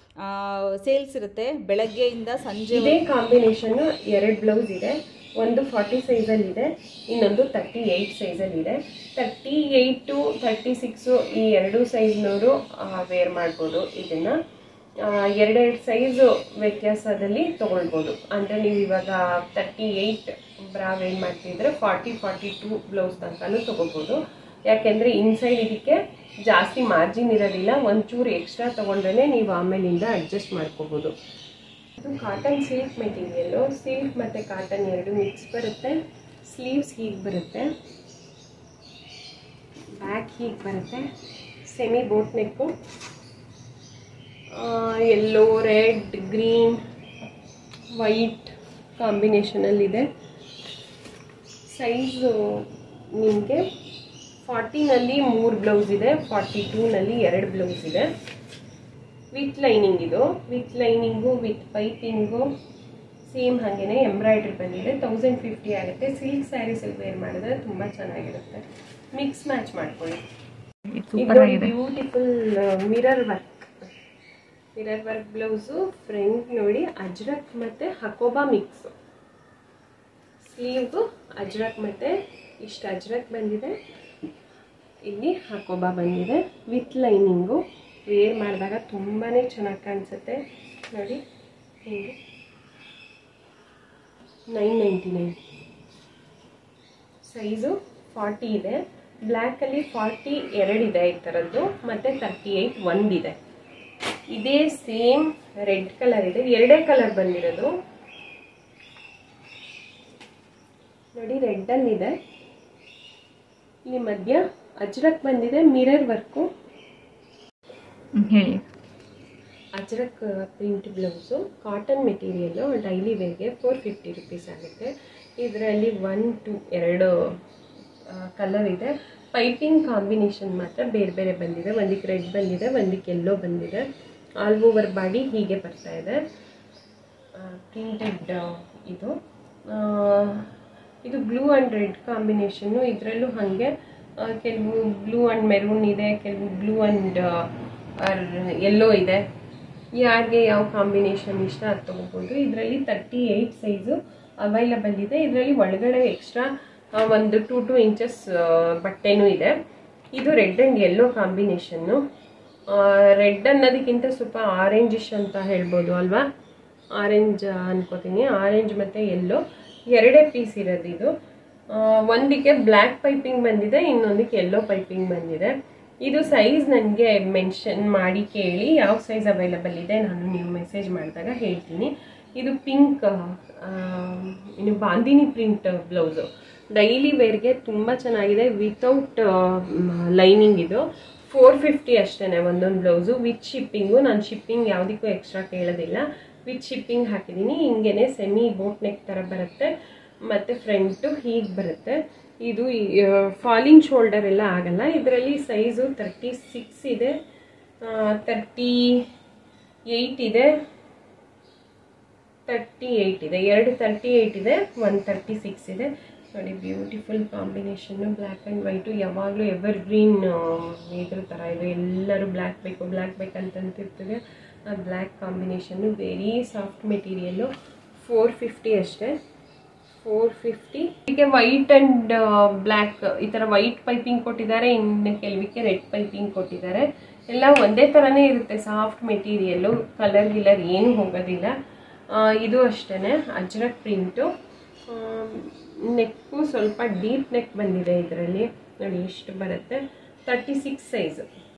ಸೇಲ್ಸ್ ಇರುತ್ತೆ ಬೆಳಗ್ಗೆಯಿಂದ ಸಂಜೆ ಇದೇ ಕಾಂಬಿನೇಷನ್ ಎರಡು ಬ್ಲೌಸ್ ಇದೆ ಒಂದು ಫಾರ್ಟಿ ಸೈಜಲ್ಲಿ ಇದೆ ಇನ್ನೊಂದು ತರ್ಟಿ ಏಯ್ಟ್ ಸೈಜಲ್ಲಿ ಇದೆ ತರ್ಟಿ ಏಯ್ಟು ತರ್ಟಿ ಸಿಕ್ಸು ಈ ಎರಡು ಸೈಜ್ನವರು ವೇರ್ ಮಾಡ್ಬೋದು ಇದನ್ನ ಎರಡೆರಡು ಸೈಜು ವ್ಯತ್ಯಾಸದಲ್ಲಿ ತಗೊಳ್ಬೋದು ಅಂದರೆ ನೀವು ಇವಾಗ ತರ್ಟಿ ಏಯ್ಟ್ ಬ್ರಾ ವೇರ್ ಮಾಡ್ತಿದ್ರೆ ಫಾರ್ಟಿ ಫಾರ್ಟಿ ಟೂ ಬ್ಲೌಸ್ ತನಕನೂ ತಗೋಬೋದು ಯಾಕೆಂದರೆ ಇನ್ಸೈಡ್ ಇದಕ್ಕೆ ಜಾಸ್ತಿ ಮಾರ್ಜಿನ್ ಇರೋದಿಲ್ಲ ಒಂಚೂರು ಎಕ್ಸ್ಟ್ರಾ ತೊಗೊಂಡ್ರೆ ನೀವು ಆಮೇಲಿಂದ ಅಡ್ಜಸ್ಟ್ ಮಾಡ್ಕೋಬೋದು ಇದು ಕಾಟನ್ ಸಿಲ್ಕ್ ಮೆಟೀರಿಯಲ್ಲು ಸಿಲ್ಕ್ ಮತ್ತು ಕಾಟನ್ ಎರಡು ಮಿಕ್ಸ್ ಬರುತ್ತೆ ಸ್ಲೀವ್ಸ್ ಹೀಗೆ ಬರುತ್ತೆ ಬ್ಯಾಕ್ ಹೀಗೆ ಬರುತ್ತೆ semi boat neck yellow red green white ಕಾಂಬಿನೇಷನಲ್ಲಿದೆ ಸೈಜು ನಿಮಗೆ ಫಾರ್ಟಿನಲ್ಲಿ ಮೂರು ಬ್ಲೌಸ್ ಇದೆ ಫಾರ್ಟಿ ಟೂನಲ್ಲಿ ಎರಡು ಬ್ಲೌಸ್ ಇದೆ ವಿತ್ ಲೈನಿಂಗ್ ಇದು with lining with piping same ಹಾಗೇನೆ ಎಂಬ್ರಾಯ್ಡ್ರಿ ಬಂದಿದೆ ತೌಸಂಡ್ ಫಿಫ್ಟಿ ಆಗುತ್ತೆ ಸಿಲ್ಕ್ ಸ್ಯಾರೀಸಲ್ಲಿ ವೇರ್ ಮಾಡಿದ್ರೆ ತುಂಬ ಚೆನ್ನಾಗಿರುತ್ತೆ ಮಿಕ್ಸ್ ಮ್ಯಾಚ್ ಮಾಡ್ಕೊಳ್ಳಿ beautiful mirror work mirror work blouse front ನೋಡಿ ಅಜ್ರಕ್ ಮತ್ತು ಹಕೋಬಾ ಮಿಕ್ಸ್ ಸ್ಲೀವ್ ಅಜ್ರಕ್ ಮತ್ತು ಇಷ್ಟು ಅಜ್ರಕ್ ಬಂದಿದೆ ಇಲ್ಲಿ ಹಕೋಬಾ ಬಂದಿದೆ ವಿತ್ ಲೈನಿಂಗು ವೇರ್ ಮಾಡಿದಾಗ ತುಂಬಾ ಚೆನ್ನಾಗಿ ಕಾಣಿಸುತ್ತೆ ನೋಡಿ ಹೀಗೆ nine ninety nine size forty ಇದೆ ಬ್ಲ್ಯಾಕಲ್ಲಿ ಫಾರ್ಟಿ ಎರಡಿದೆ ಈ ಥರದ್ದು ಮತ್ತು ತರ್ಟಿ ಏಯ್ಟ್ ಒಂದಿದೆ ಇದೇ ಸೇಮ್ ರೆಡ್ ಕಲರ್ ಇದೆ ಎರಡೇ ಕಲರ್ ಬಂದಿರೋದು ನೋಡಿ ರೆಡ್ಡಲ್ಲಿದೆ ಇಲ್ಲಿ ಮಧ್ಯ ಅಜ್ರಕ್ ಬಂದಿದೆ ಮಿರರ್ ವರ್ಕು ಹೇಳಿ ajrakh print blouse cotton material daily ವೇರ್ಗೆ ಫೋರ್ ಫಿಫ್ಟಿ ರುಪೀಸ್ ಆಗುತ್ತೆ ಇದರಲ್ಲಿ ಒನ್ ಟು ಎರಡು ಕಲರ್ ಇದೆ ಪೈಪಿಂಗ್ ಕಾಂಬಿನೇಷನ್ ಮಾತ್ರ ಬೇರೆ ಬೇರೆ ಬಂದಿದೆ ಒಂದಕ್ಕೆ ರೆಡ್ ಬಂದಿದೆ ಒಂದಕ್ಕೆ ಎಲ್ಲೋ ಬಂದಿದೆ ಆಲ್ ಓವರ್ ಬಾಡಿ ಹೀಗೆ ಬರ್ತಾ ಇದೆ ಪ್ರಿಂಟೆಡ್ ಇದು ಆ, ಇದು ಬ್ಲೂ ಆ್ಯಂಡ್ ರೆಡ್ ಕಾಂಬಿನೇಷನ್ನು ಇದರಲ್ಲೂ ಹಾಗೆ ಆ, ಕೆಲವು ಬ್ಲೂ ಆ್ಯಂಡ್ ಮೆರೂನ್ ಇದೆ ಕೆಲವು ಬ್ಲೂ ಆ್ಯಂಡ್ ಎಲ್ಲೋ ಇದೆ ಯಾರಿಗೆ ಯಾವ ಕಾಂಬಿನೇಷನ್ ಇಷ್ಟ ಅದು ತೊಗೋಬೋದು ಇದರಲ್ಲಿ ತರ್ಟಿ ಏಯ್ಟ್ ಸೈಜು ಅವೈಲಬಲ್ ಇದೆ ಇದರಲ್ಲಿ ಒಳಗಡೆ ಎಕ್ಸ್ಟ್ರಾ ಒಂದು ಟೂ ಟೂ ಇಂಚಸ್ ಬಟ್ಟೆನೂ ಇದೆ ಇದು red and yellow combination red ಅನ್ನೋದಕ್ಕಿಂತ ಸ್ವಲ್ಪ ಆರೆಂಜಿಶ್ ಅಂತ ಹೇಳ್ಬೋದು ಅಲ್ವಾ ಆರೆಂಜ್ ಅನ್ಕೋತೀನಿ ಆರೆಂಜ್ ಮತ್ತು ಯೆಲ್ಲೋ ಎರಡೇ ಪೀಸ್ ಇರೋದು ಇದು ಆ, ಒಂದಕ್ಕೆ ಬ್ಲ್ಯಾಕ್ ಪೈಪಿಂಗ್ ಬಂದಿದೆ ಇನ್ನೊಂದಕ್ಕೆ ಯೆಲ್ಲೋ ಪೈಪಿಂಗ್ ಬಂದಿದೆ ಇದು ಸೈಜ್ ನನಗೆ ಮೆನ್ಷನ್ ಮಾಡಿ ಕೇಳಿ ಯಾವ ಸೈಜ್ ಅವೈಲಬಲ್ ಇದೆ ನಾನು ನೀವು ಮೆಸೇಜ್ ಮಾಡಿದಾಗ ಹೇಳ್ತೀನಿ ಇದು ಪಿಂಕ್ ಇನ್ನು ಬಾಂದಿನಿ ಪ್ರಿಂಟ್ ಬ್ಲೌಸು ಡೈಲಿ ವೇರ್ಗೆ ತುಂಬ ಚೆನ್ನಾಗಿದೆ ವಿತೌಟ್ ಲೈನಿಂಗ್ ಇದು ಫೋರ್ ಫಿಫ್ಟಿ ಅಷ್ಟೇ ಒಂದೊಂದು ಬ್ಲೌಸು ವಿತ್ ಶಿಪ್ಪಿಂಗು ನಾನು ಶಿಪ್ಪಿಂಗ್ ಯಾವುದಕ್ಕೂ ಎಕ್ಸ್ಟ್ರಾ ಕೇಳೋದಿಲ್ಲ ವಿತ್ ಶಿಪ್ಪಿಂಗ್ ಹಾಕಿದ್ದೀನಿ ಹಿಂಗೇನೆ ಸೆಮಿ ಬೋಟ್ ನೆಕ್ ಥರ ಬರುತ್ತೆ ಮತ್ತು ಫ್ರಂಟು ಹೀಗೆ ಬರುತ್ತೆ ಇದು ಫಾಲಿಂಗ್ ಶೋಲ್ಡರ್ ಎಲ್ಲ ಆಗಲ್ಲ ಇದರಲ್ಲಿ ಸೈಜು ತರ್ಟಿ ಸಿಕ್ಸ್ ಇದೆ ತರ್ಟಿ ಏಯ್ಟ್ ಇದೆ ತರ್ಟಿ ಏಯ್ಟ್ ಇದೆ ಎರಡು ತರ್ಟಿ ಏಯ್ಟ್ ಇದೆ ಒನ್ ತರ್ಟಿ ಸಿಕ್ಸ್ ಇದೆ ನೋಡಿ beautiful combination black and white ಯಾವಾಗಲೂ ಎವರ್ ಗ್ರೀನ್ ಇದ್ರ ಥರ ಇದೆ ಎಲ್ಲರೂ ಬ್ಲ್ಯಾಕ್ ಬೇಕು ಬ್ಲ್ಯಾಕ್ ಬೇಕಂತಂತಿರ್ತದೆ ಆ black combination very soft material four fifty ಅಷ್ಟೇ ಫೋರ್ ಫಿಫ್ಟಿ ಇದಕ್ಕೆ ವೈಟ್ ಆ್ಯಂಡ್ ಬ್ಲ್ಯಾಕ್ ಈ ಥರ ವೈಟ್ ಪೈಪಿಂಗ್ ಕೊಟ್ಟಿದ್ದಾರೆ ಇನ್ನು ಕೆಲವಕ್ಕೆ ರೆಡ್ ಪೈಪಿಂಗ್ ಕೊಟ್ಟಿದ್ದಾರೆ ಎಲ್ಲ ಒಂದೇ ಥರನೇ ಇರುತ್ತೆ ಸಾಫ್ಟ್ ಮೆಟೀರಿಯಲ್ಲು ಕಲರ್ ಗಿಲರ್ ಏನೂ ಹೋಗೋದಿಲ್ಲ ಆ, ಇದು ಅಷ್ಟೇ ಅಜ್ರಕ್ ಪ್ರಿಂಟು ನೆಕ್ಕು ಸ್ವಲ್ಪ ಡೀಪ್ ನೆಕ್ ಬಂದಿದೆ ಇದರಲ್ಲಿ ನೋಡಿ ಎಷ್ಟು ಬರುತ್ತೆ ತರ್ಟಿ ಸಿಕ್ಸ್ ಸೈಜು